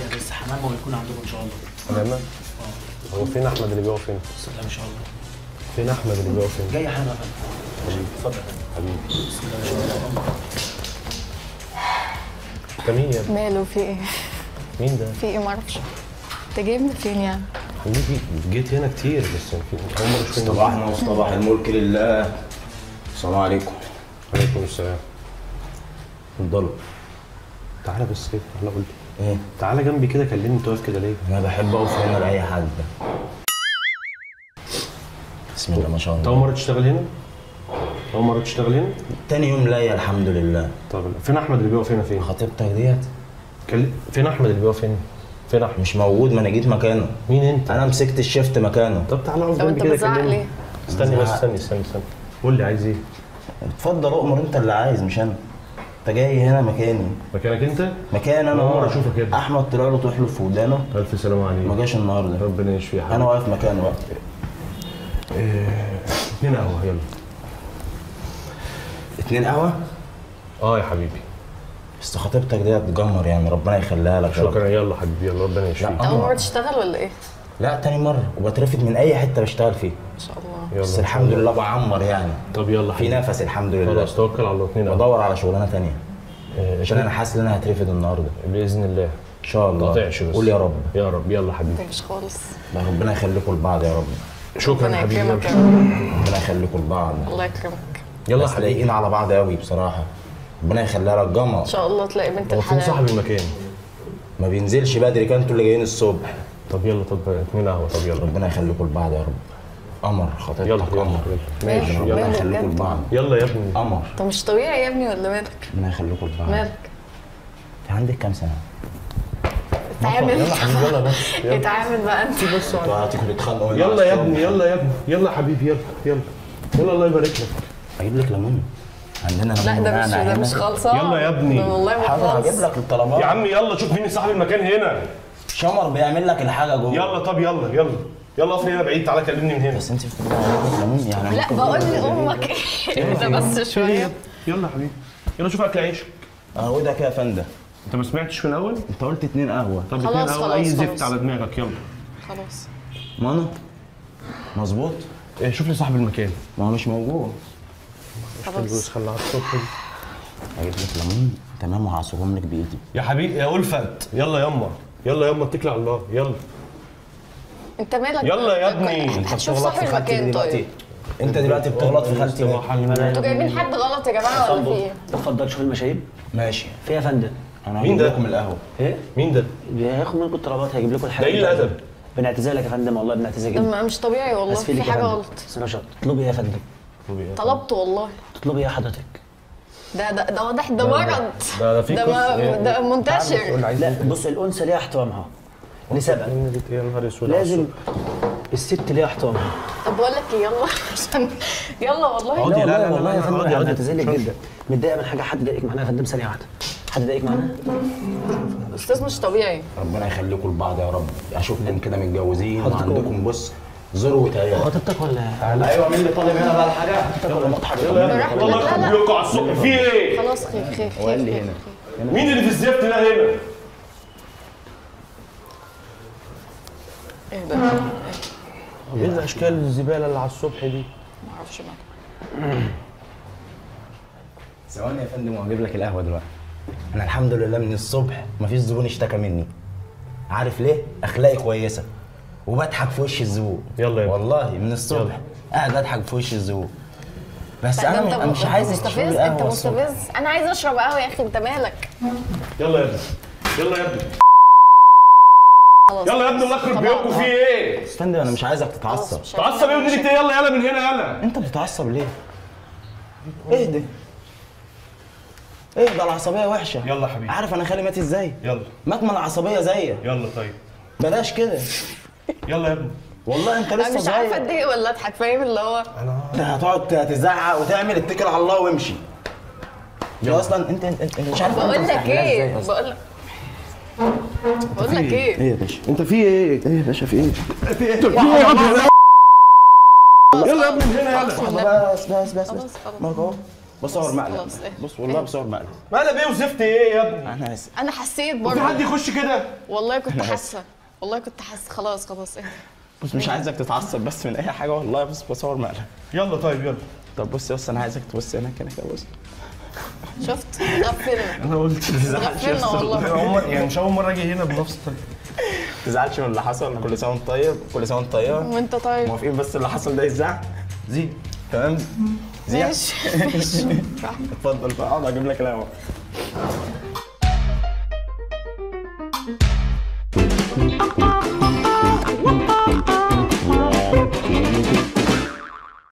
بس حمامه ويكون عندكم ان شاء الله تمام هو فين احمد اللي بيقف هنا؟ بسم الله ما شاء الله فين احمد اللي بيقف هنا؟ جاي حالا يا فندم اتفضل يا فندم. حبيبي بسم الله ما شاء الله انت مين يا ابني؟ ماله في ايه؟ مين ده؟ في ايه معرفش انت جايبني فين يعني؟ حبيبي جيت هنا كتير بس في اول مره اشوف صباحنا وصباح الملك لله السلام عليكم عليكم السلام اتفضلوا تعالى بس كده انا قلت ايه تعالى جنبي كده كلمني انت واقف كده ليه؟ انا بحب اقف هنا لاي حد بسم الله ما شاء انت اول الله مره تشتغل هنا؟ اول مره تشتغل هنا؟ تاني يوم ليا الحمد لله طب فين احمد اللي بيقف هنا فين؟ خطيبتك ديت كل... فين احمد اللي بيقف هنا؟ فين احمد؟ مش موجود ما انا جيت مكانه مين انت؟ انا مسكت الشيفت مكانه طب تعالى اقف طب جنبي انت كده بتزعق كلمني. ليه؟ استني بس بزعق. استني استني استني قول لي عايز ايه؟ اتفضل اؤمر انت اللي عايز مش انا انت جاي هنا مكاني مكانك انت؟ مكان انا أول مرة أشوفك كده. احمد طلع له تحلف في ودانه الف سلامة ما عليك جاش النهارده ربنا يشفيه يا انا حبيبي واقف مكانه بقى اتنين قهوة يلا اتنين قهوه اه يا حبيبي بس خطيبتك ديت تجمر يعني ربنا يخليها لك يا رب. شكرا يلا حبيبي يلا ربنا يشفيك انت اول مره تشتغل ولا ايه؟ لا تاني مره وبترفد من اي حته بشتغل فيها ما شاء الله يلا بس الحمد لله بعمر يعني طب يلا في حبيبي نفس الحمد لله خلاص توكل على الله اتنين قهوة بدور على شغلانه تانية آه، عشان انا حاسس ان انا هترفد النهارده باذن الله ان شاء ما الله تقطعش بس قول يا رب يا رب يلا حبيبي مش خالص لا ربنا يخليكم لبعض يا رب شكرا ربنا حبيبي يكرمك يا يلا رب ربنا يخليكم لبعض الله يكرمك يلا بس حبيبي لايقين على بعض قوي بصراحه ربنا يخليها لك جمر ان شاء الله تلاقي بنت هو فين صاحب الحلال المكان ما بينزلش بدري كان انتوا اللي جايين الصبح طب يلا طب اتنين قهوة طب يلا ربنا يخليكم لبعض يا رب قمر يلا خطيبتك يلا قمر يلا. ماشي ماله؟ يلا ربنا ماله يخليكم بجد؟ لبعض يلا يا ابني قمر انت مش طبيعي يا ابني ولا مالك؟ ربنا يخليكم لبعض مالك؟ انت عندك كام سنه؟ اتعامل يلا حبيبي يلا بس يلا اتعامل بقى انت انتوا هتيجوا تتخانقوا هنا يلا يا على ابني الصبح. يلا يا ابني يلا يا حبيبي يلا يلا يلا الله يبارك لك اجيب لك ليمون عندنا لا ليمون ده مش ونعناع ده هنا. مش خالصان يلا يا ابني. ده والله ما حاضر هجيب خالص لك الطلبات يا عم يلا شوف مين صاحب المكان هنا شمر بيعمل لك الحاجه جوه يلا طب يلا يلا يلا اقف لي هنا بعيد تعالى كلمني من هنا بس انت بتقولي عليك ليمون يعني لا ممكن بقول تقولي لامك ايه ده بس شويه يلا يا حبيبي يلا شوف اكل عيشك اهو ده كده يا فندم انت ما سمعتش من الاول انت قلت اتنين قهوه طب خلاص، اتنين أول، اي خلاص، زفت خلاص. على دماغك يلا خلاص مانا مظبوط إيه، شوف لي صاحب المكان ما هو مش موجود خلاص خليها على الصبح دي. هجيب لك ليمون تمام وهعصرهم لك بايدي يا حبيبي يا ألفت يلا يما يلا يما اتكل على الله يلا انت مالك يلا يا ابني. انت هتشوف بتغلط صاحب في خالتي المكان دلوقتي طيب انت دلوقتي بتغلط في خالتي ليه؟ انتوا جايبين حد غلط يا جماعه ولا في ايه؟ اتفضل شوف المشاريب ماشي في يا فندم انا مين هجيب ده؟ لكم القهوه ايه مين ده؟ هياخد منكم الطلبات هيجيب لكم الحاجه ده ايه الادب؟ بنعتذر لك يا فندم والله بنعتذر ده جدا ما- مش طبيعي والله اسفين في لك يا حاجه فندم. غلط بس أنا شاطر. تطلبي ايه يا فندم طلبت والله تطلبي ايه يا حضرتك ده ده ده واضح ده مرض ده ده في ده قصة ما- إيه؟ ده منتشر لا بص الانثى ليها احترامها لسبب يا نهار اسود على لازم الصبح. الست ليها احترامها طب بقول لك ايه يلا عشان يلا والله اقعدي، لا، لا، لا، والله لا، يا فندم اقعدي، انا اقعدي. بعتذر لك جدا متضايقه من حاجه حد ضايقك معانا يا فندم ثانيه واحده حد ضايقك معانا استاذ مش طبيعي ربنا يخليكم لبعض يا رب اشوفكم كده متجوزين حضرتك وعندكم بص ذروه عيال خطيبتك ولا ايوه مين اللي طالب هنا بقى الحاجه؟ يلا مضحك يلا يا راح ابني والله لا، لا. يخرب بيوتكم على الصبح في ايه؟ خلاص خير خير خير وقال لي خير، هنا. خير. مين اللي في الزفت ده هنا؟ ايه ده؟ ايه الاشكال الزباله اللي على الصبح دي؟ ما اعرفش مالك ثواني يا فندم وهجيب لك القهوه دلوقتي انا الحمد لله من الصبح مفيش زبون اشتكى مني عارف ليه اخلاقي كويسه وبضحك في وش الزبون يلا يا ابني. والله من الصبح قاعد اضحك في وش الزبون بس لا، ده انا انت مش عايز مستفز تشرب انت قهوه الصبح مستفز انا عايز اشرب قهوه يا اخي انت مالك يلا يا ابني يلا يا ابني خلاص يلا يا ابني الله يخرب بيوتكم في ايه؟ بس فندم انا مش عايزك تتعصب مش عايزة تعصب ايه أعمل ودنيتي يلا يلا من هنا يلا انت بتتعصب ليه؟ اهدى اهدى العصبيه وحشه يلا يا حبيبي عارف انا خالي مات ازاي؟ يلا مات من العصبيه زيك يلا طيب بلاش كده يلا يا ابني والله انت انا لسه مش عارفه صغير اتضايق ولا اضحك فاهم اللي هو انت هتقعد تزعق وتعمل اتكل على الله وامشي دي اصلا انت انت, انت مش عارف بقول انت لك مستحملها ازاي ايه اصلا بقول لك بقول لك ايه ايه يا باشا انت في ايه؟ ايه يا باشا في ايه يلا يا ابني من هنا يلا بس بس بس بس خلاص خلاص مالك اهو بصور مقلب خلاص، إيه. بص والله بصور مقلب مقلب ايه وزفت ايه يا ابني انا اسف انا حسيت في حد برضه يخش كده والله كنت أنا آسف. حاسه والله كنت حاسه خلاص خلاص ايه بص مش عايزك تتعصب بس من اي حاجه والله بس بصور مقلب يلا طيب يلا طب بص بس انا عايزك تبص هنا كده كده بص شفت غفلنا انا قلت غفلنا والله أول مرة- يعني مش اول مره اجي هنا بنفس الطريقه ما تزعلش من اللي حصل كل سنه وانت طيب كل سنه وانت طيبه وانت طيب موافقين بس اللي حصل ده يزعل زي تمام زي ماشي ماشي اتفضل بقى اقعد اجيب لك القهوه Thank